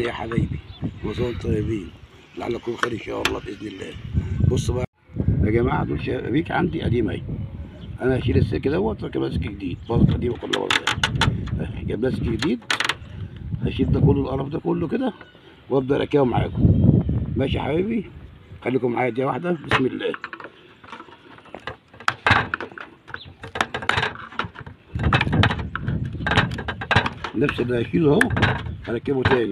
يا حبايبي وصول طيبين لعلكم خير ان شاء الله باذن الله بص بقى يا جماعه دول شبابيك عندي قديمه اهي انا هشيل السلك دوت واركب ماسك جديد باظت قديمه كلها باظت جايب ماسك جديد هشيل ده كله القرف ده كله كده وابدا اركبه معاكم ماشي يا حبايبي خليكم معايا دقيقه واحده بسم الله نفس اللي هشيله اهو هركبه تاني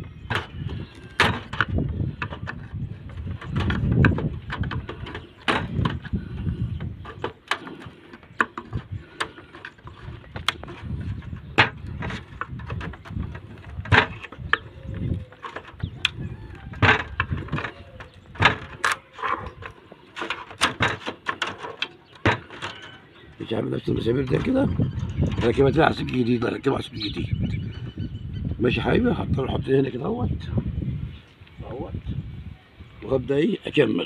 مش عامل نفس المسامير ده كده هركبها تاني على سلك جديد هركبها على سلك جديد ماشي يا حبيبي هضطر احط هنا كده اهوت اهوت وابدا ايه اكمل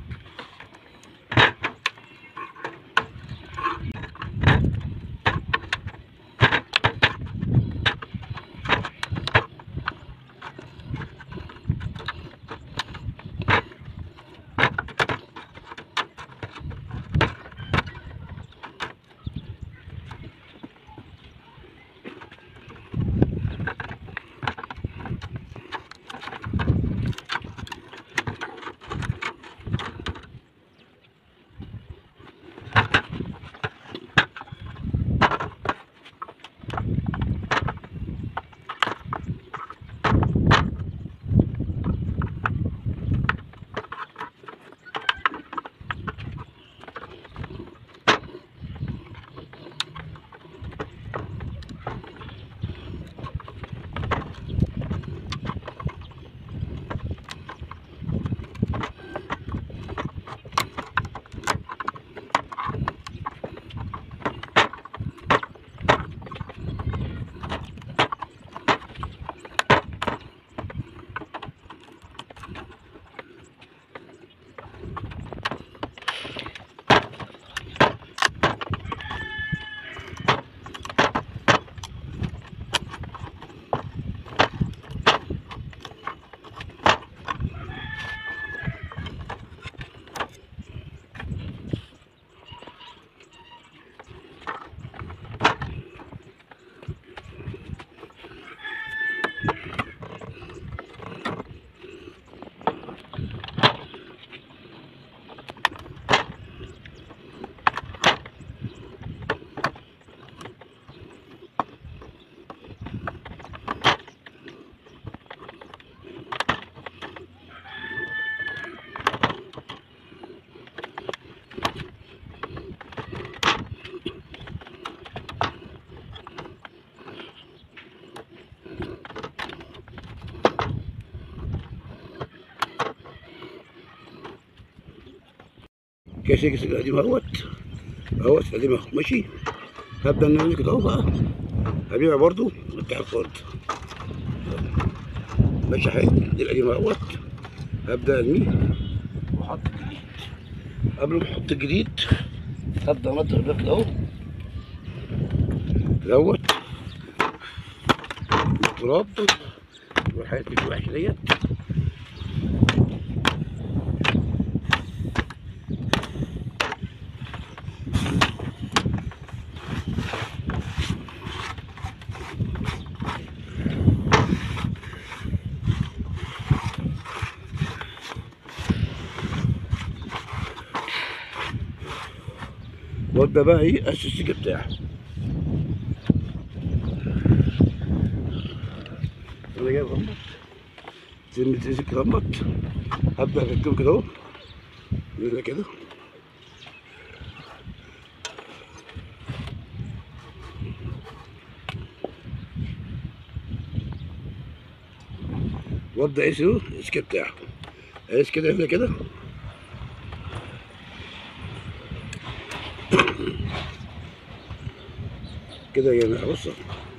كاس الكاس القديم اهوت اهوت القديم اهو ماشي هبدا ان انا كده اهو بقى هبيع برضو بتاع الفرد ماشي يا حبيبي دي القديم اهوت هبدا ارميه واحط الجديد قبل ما احط الجديد هبدا انضف ده كده اهو دوت التراب والحاجات اللي الوحشه ديت وابدا بقى ايه اسس السكه بتاعه انا جايب غمط سن سلك غمط هبدا اركبه كده اهو كده كده وابدا اقيس اهو السكه بتاعه اقيس كده هنا كده كده يا جماعه بص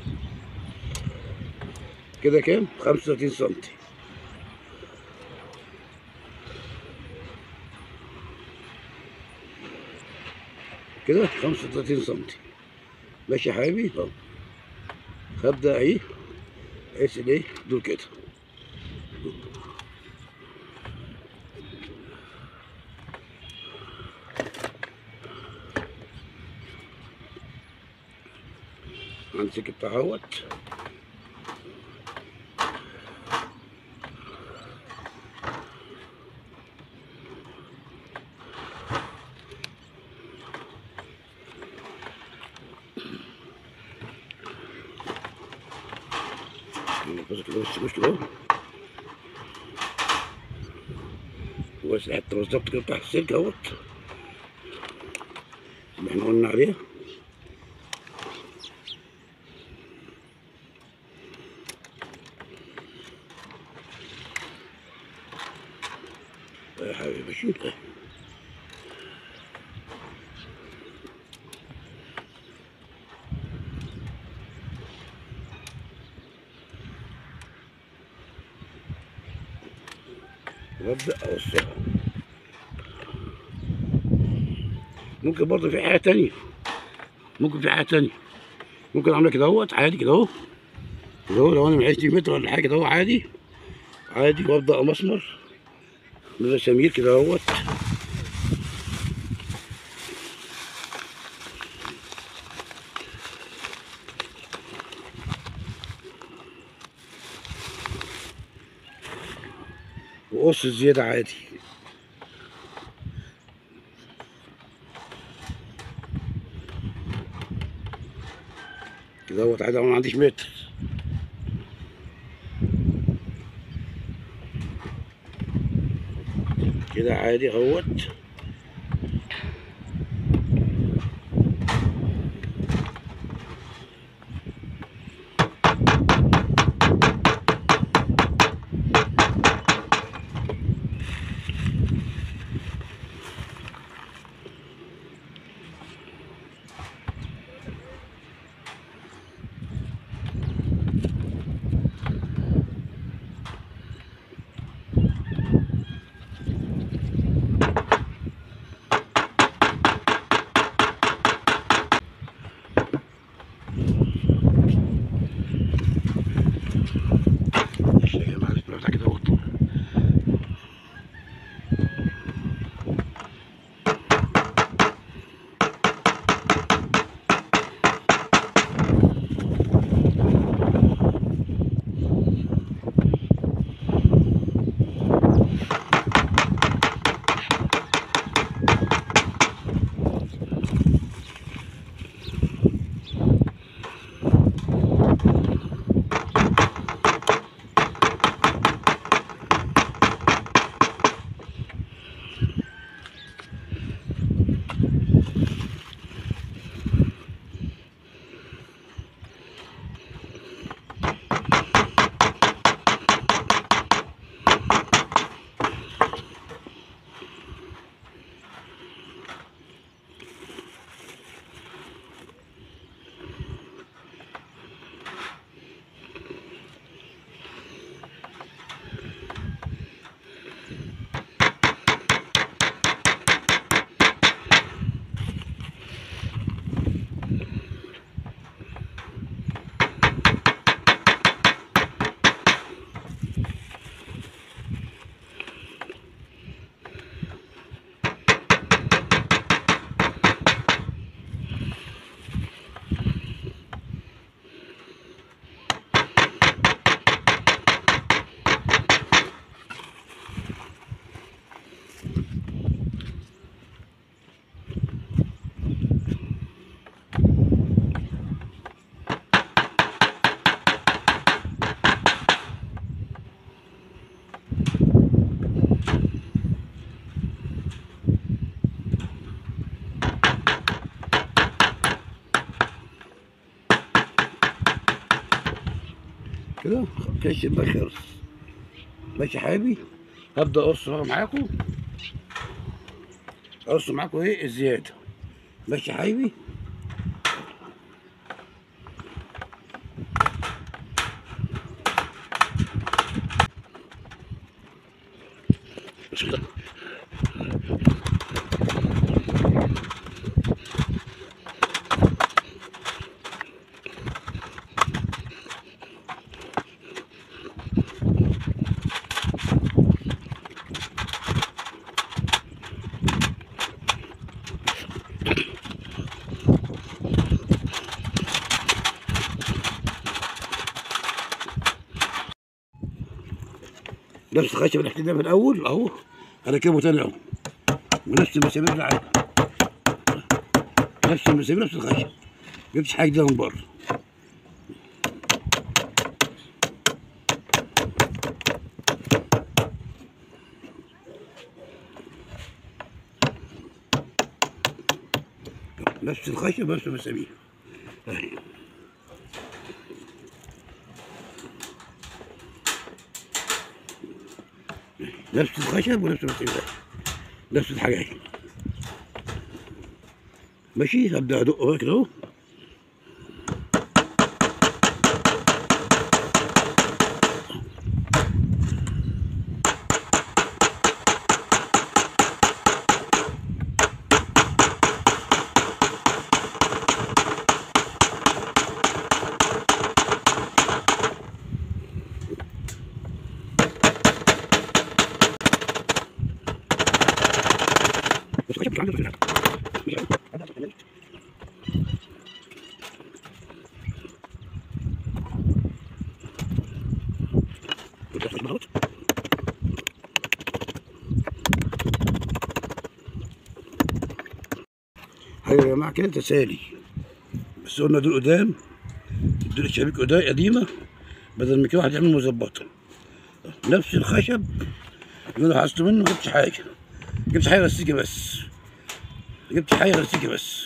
كده كام 35 سنتي كده 35 سنتي ماشي يا حبيبي اهو هبدا ايه اقيس الايه دول كده امسك التهوت نفسك بس مشكلة بس حتى بالظبط كده تحت السلك اهوت اللي احنا قلنا عليه يا حبيبي ماشي وابدا اوسعه ممكن برضه في حاجه تانية ممكن في حاجه تانية ممكن اعملها كده اهوت عادي كده اهو كده اهو لو انا من 20 متر ولا حاجه كده اهو عادي عادي وابدا امسمر بمسامير كده اهوت وقص الزيادة عادي كده اهوت عادي أنا ما عنديش متر كده عادي اهوت ماشي يا جماعة بتاع كده اهوت كده كاش يبقى خلص ماشي يا حبيبي هبدا اقص بقى معاكم اقص معاكم ايه الزياده ماشي يا حبيبي بسم الله نفس الخشب اللي حكينا في الاول اهو هركبه تاني اهو ونفس المسامير اللي عليه نفس المسامير نفس الخشب جبتش حاجه جديده من بره نفس الخشب نفس المسامير اهي نفس الخشب ونفس المسامير نفس الحاجة ماشي هبدأ أدق بقى كده أهو بس الخشب مش عندي في الحاجة. مش عندي. هبدأ أدق كمان. وده الخشب اهوت. ايوه يا جماعه كده تسالي بس قلنا دول قدام دول الشبابيك قدام قديمه بدل ما كده واحد يعمل مظبطه نفس الخشب اللي انا حاسته منه ما جبتش حاجه جبت حاجه رسيكه بس جبت حاجه رسيكه بس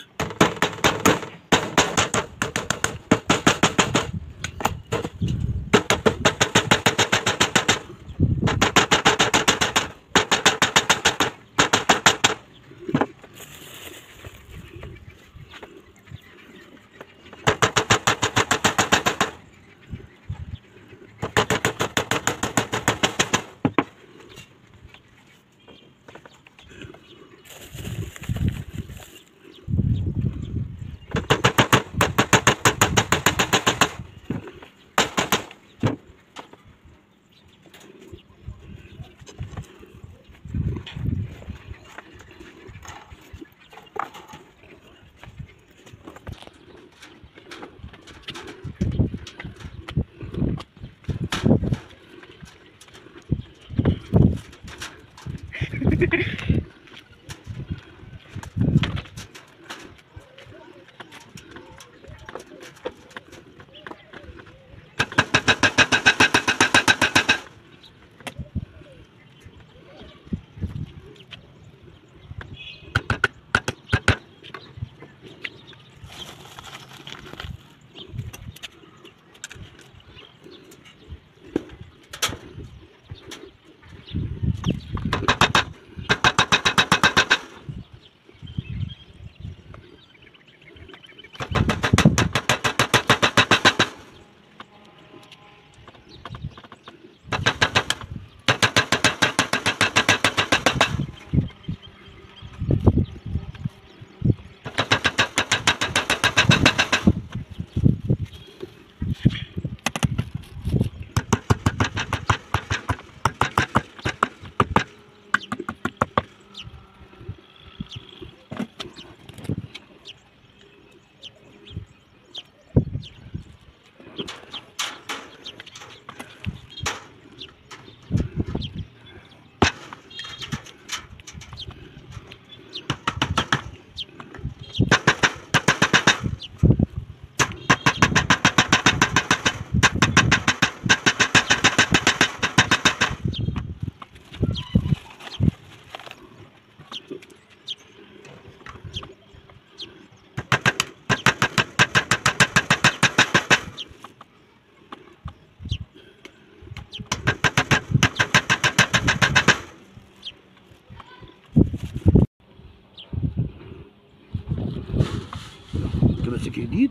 ماسك جديد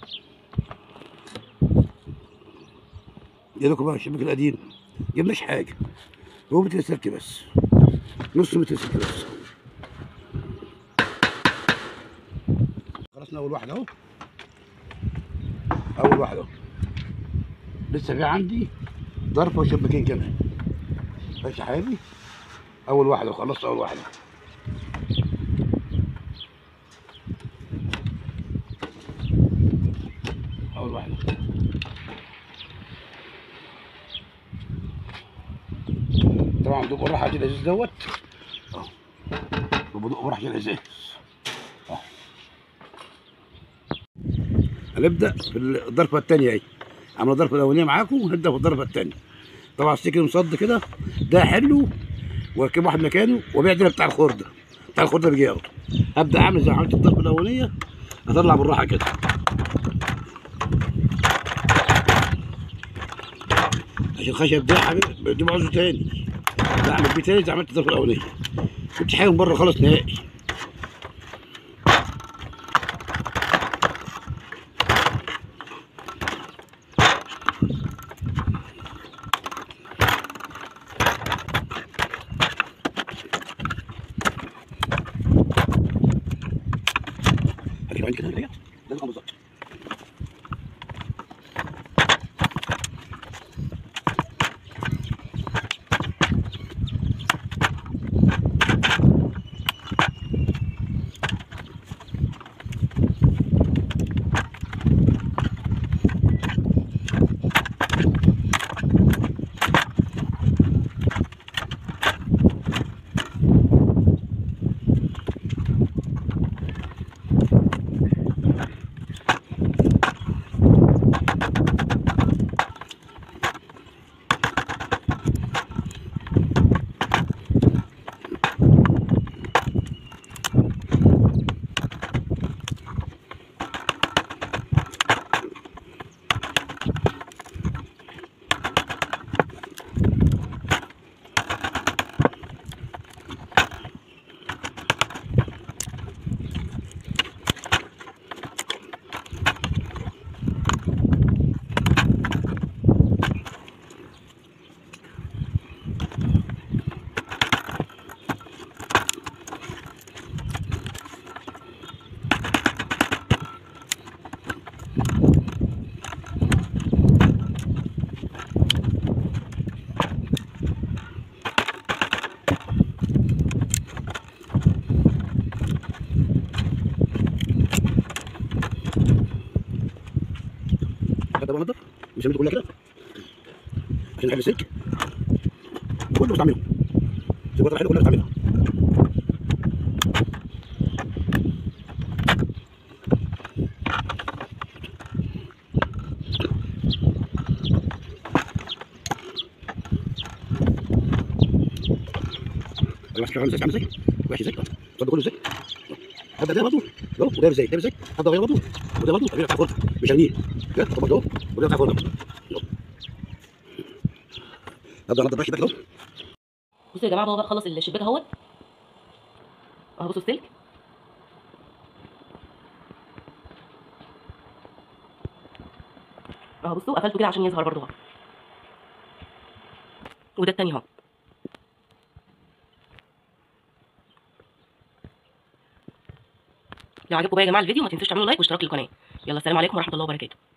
يا دوك بقى الشباك القديم جبناش حاجه هو متر سلك بس نص متر سلك بس خلصنا اول واحده اهو اول واحده اهو لسه في عندي ظرفه وشباكين كمان ماشي يا حبيبي اول واحده خلصت اول واحده اول واحده طبعا دوب بالراحه عشان الازاز دوت اهو دوب دوب بالراحه عشان الازاز اهو هنبدا في الضربه الثانيه اهي عملنا الضربه الاولانيه معاكم ونبدا في الضربه الثانيه طبعا السكر مصد كده ده حلو واركب واحد مكانه وبيع ده بتاع الخرده بتاع الخرده بيجي ياخده هبدا اعمل زي ما عملت الضربه الاولانيه اطلع بالراحه كده عشان الخشب ده يا حبيبي بجيب عوزه تاني بعمل بيه تاني زي ما عملت الضربه الاولانيه كنت حاجه من بره خالص نهائي هجيب عندي كده اللي هي ده الامر بالظبط هذا بنضف مش هنقول كلها كده عشان نحل السلك كله بستعمله سيبوها حلو كلها بستعملها انا ماسك عامل ازاي عامل ازاي وحش ازاي صدق كله ازاي هبدا ده برضه اهو وده ازاي ده ازاي هبدا غير برضه وده برضه بتاع فرده مش هنيه كده طب اهو وده بتاع فرده أهو. هبدا انضف ماشي ده كده أهو. بصوا يا جماعه هو بقى خلص الشباك اهوت اهو بصوا السلك اهو بصوا قفلته كده عشان يظهر برضه اهو وده التاني اهو لو عجبكم بقى يا جماعه الفيديو ما تنسوش تعملوا لايك واشتراك للقناه يلا السلام عليكم ورحمه الله وبركاته